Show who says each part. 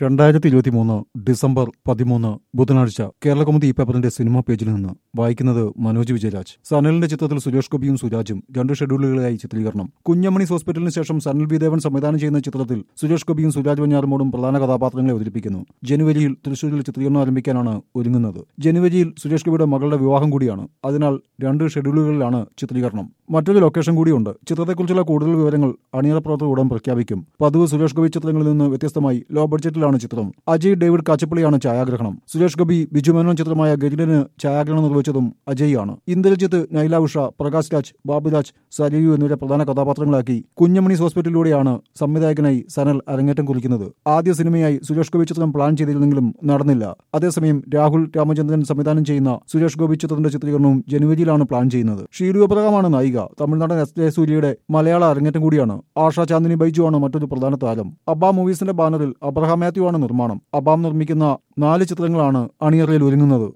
Speaker 1: രണ്ടായിരത്തി ഇരുപത്തി മൂന്ന് ഡിസംബർ പതിമൂന്ന് ബുധനാഴ്ച കേരള കൗമുദി ഈ പേപ്പറിന്റെ സിനിമാ പേജിൽ നിന്ന് വായിക്കുന്നത് മനോജ് വിജയരാജ് സനലിന്റെ ചിത്രത്തിൽ സുരേഷ് ഗോപിയും സുരാജും രണ്ട് ഷെഡ്യൂളുകളായി ചിത്രീകരണം കുഞ്ഞമണീസ് ഹോസ്പിറ്റലിന് ശേഷം സനൽ ബി ദേവൻ സംവിധാനം ചെയ്യുന്ന ചിത്രത്തിൽ സുരേഷ് ഗോപിയും സുരാജ് വഞ്ഞാറുമോടും പ്രധാന കഥാപാത്രങ്ങളെ അവതരിപ്പിക്കുന്നു ജനുവരിയിൽ തൃശൂരിൽ ചിത്രീകരണം ആരംഭിക്കാനാണ് ഒരുങ്ങുന്നത് ജനുവരിയിൽ സുരേഷ് ഗോപിയുടെ മകളുടെ വിവാഹം കൂടിയാണ് അതിനാൽ രണ്ട് ഷെഡ്യൂളുകളിലാണ് ചിത്രീകരണം മറ്റൊരു ലൊക്കേഷൻ കൂടിയുണ്ട് ചിത്രത്തെക്കുറിച്ചുള്ള കൂടുതൽ വിവരങ്ങൾ അണിയറ പ്രവർത്തകർ ഉടൻ പ്രഖ്യാപിക്കും പതിവ് സുരേഷ് ഗോപി ചിത്രങ്ങളിൽ നിന്ന് വ്യത്യസ്തമായി ലോ ബഡ്ജറ്റിലാണ് ചിത്രം അജയ് ഡേവിഡ് കാച്ചപ്പള്ളിയാണ് ഛായാഗ്രഹണം സുരേഷ് ഗോപി ബിജു മേനോൻ ചിത്രമായ ഗരുഡന് ഛായാഗ്രഹണം നിർവഹിച്ചതും അജയ് ആണ് ഇന്ദ്രജിത്ത് നൈല ഉഷ പ്രകാശ് രാജ് ബാബുരാജ് സരയു എന്നിവരെ പ്രധാന കഥാപാത്രങ്ങളാക്കി കുഞ്ഞമണീസ് ഹോസ്പിറ്റലിലൂടെയാണ് സംവിധായകനായി സനൽ അരങ്ങേറ്റം കുറിക്കുന്നത് ആദ്യ സിനിമയായി സുരേഷ് ഗോപി ചിത്രം പ്ലാൻ ചെയ്തിരുന്നെങ്കിലും നടന്നില്ല അതേസമയം രാഹുൽ രാമചന്ദ്രൻ സംവിധാനം ചെയ്യുന്ന സുരേഷ് ഗോപി ചിത്രത്തിന്റെ ചിത്രീകരണവും ജനുവരിയിലാണ് പ്ലാൻ ചെയ്യുന്നത് ഷീലു അബ്രഹാമാണ് നായിക തമിഴ്നാടൻ എസ് ജെ സൂര്യയുടെ മലയാള അരങ്ങേറ്റം കൂടിയാണ് ആഷ ചാന്ദിനി ബൈജു ആണ് മറ്റൊരു പ്രധാന താരം അബാം മൂവീസിന്റെ ബാനറിൽ അബ്രഹാം മാത്യു ആണ് നിർമ്മാണം അബാം നിർമ്മിക്കുന്ന നാല് ചിത്രങ്ങളാണ് അണിയറയിൽ ഒരുങ്ങുന്നത്